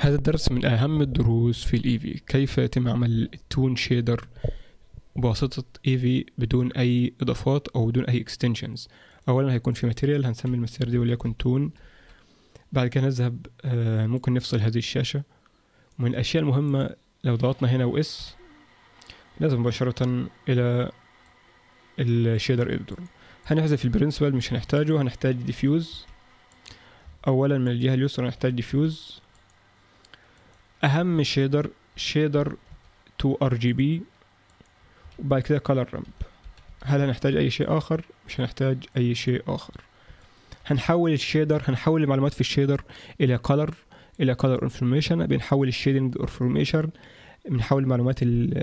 هذا الدرس من أهم الدروس في الإيفي كيف يتم عمل التون شيدر بواسطة إيفي بدون أي إضافات أو بدون أي اكستنشنز أولا هيكون في ماتيريال هنسمي الماتيريال دي وليكن تون بعد كده نذهب آه، ممكن نفصل هذه الشاشة ومن الأشياء المهمة لو ضغطنا هنا وإس نذهب مباشرة إلى الشيدر إديتور هنحذف البرنسبل مش هنحتاجه هنحتاج ديفيوز أولا من الجهة اليسرى هنحتاج ديفيوز اهم شيدر شيدر 2 ار جي بي وبعد كده كولر رامب هل هنحتاج اي شيء اخر مش هنحتاج اي شيء اخر هنحول الشيدر هنحول المعلومات في الشيدر الى كولر الى كولر انفورميشن بنحول الشيدنج انفورميشن بنحول المعلومات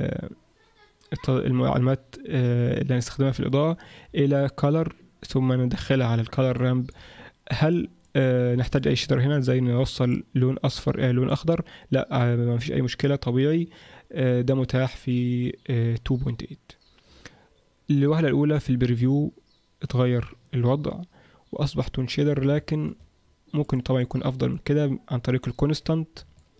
المعلومات آه، اللي هنستخدمها في الاضاءه الى كولر ثم ندخلها على الكولر رامب هل أه نحتاج اي شيدر هنا زي نوصل لون اصفر آه لون اخضر لا آه ما فيش اي مشكله طبيعي آه ده متاح في آه 2.8 الوهله الاولى في البريفيو اتغير الوضع واصبح تون شيدر لكن ممكن طبعا يكون افضل من كده عن طريق الكونستانت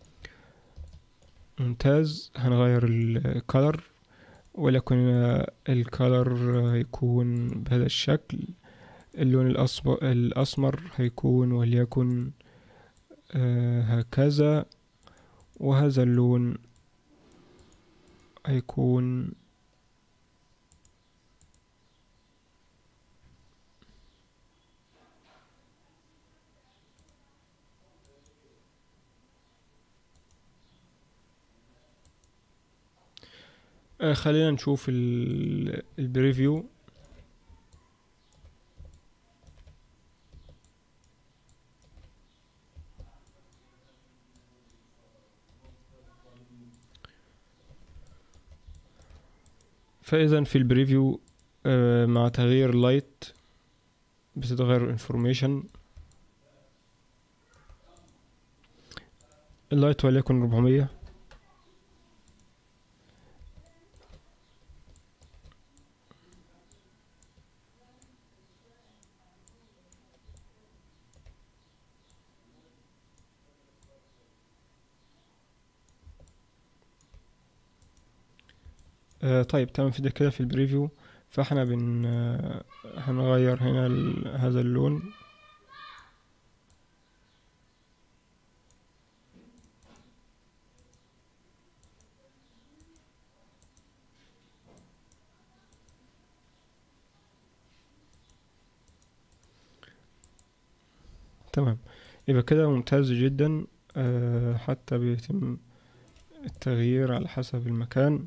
ممتاز هنغير الكالر ولكن الكالر هيكون بهذا الشكل اللون الأسمر هيكون وليكن آه هكذا وهذا اللون هيكون آه خلينا نشوف البريفيو فاذا في البريفيو آه، مع تغيير اللايت بتتغير الانفورميشن اللايت وليكن 400 آه طيب تمام في كده في البريفيو فاحنا بن آه هنغير هنا هذا اللون تمام يبقى كده ممتاز جدا آه حتى بيتم التغيير على حسب المكان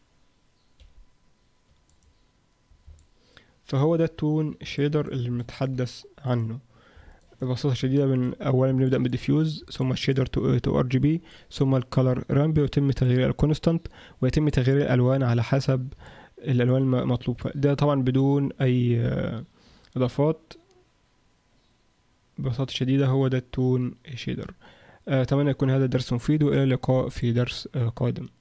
فهو ده التون شيدر اللي بنتحدث عنه ببساطة شديدة من أولا بنبدأ بالديفيوز ثم الشيدر تو ار جي بي ثم الكالر رامب ويتم تغيير الكونستانت ويتم تغيير الألوان على حسب الألوان المطلوب ده طبعا بدون أي آه، إضافات ببساطة شديدة هو ده التون شيدر أتمنى يكون هذا الدرس مفيد وإلى اللقاء في درس آه، قادم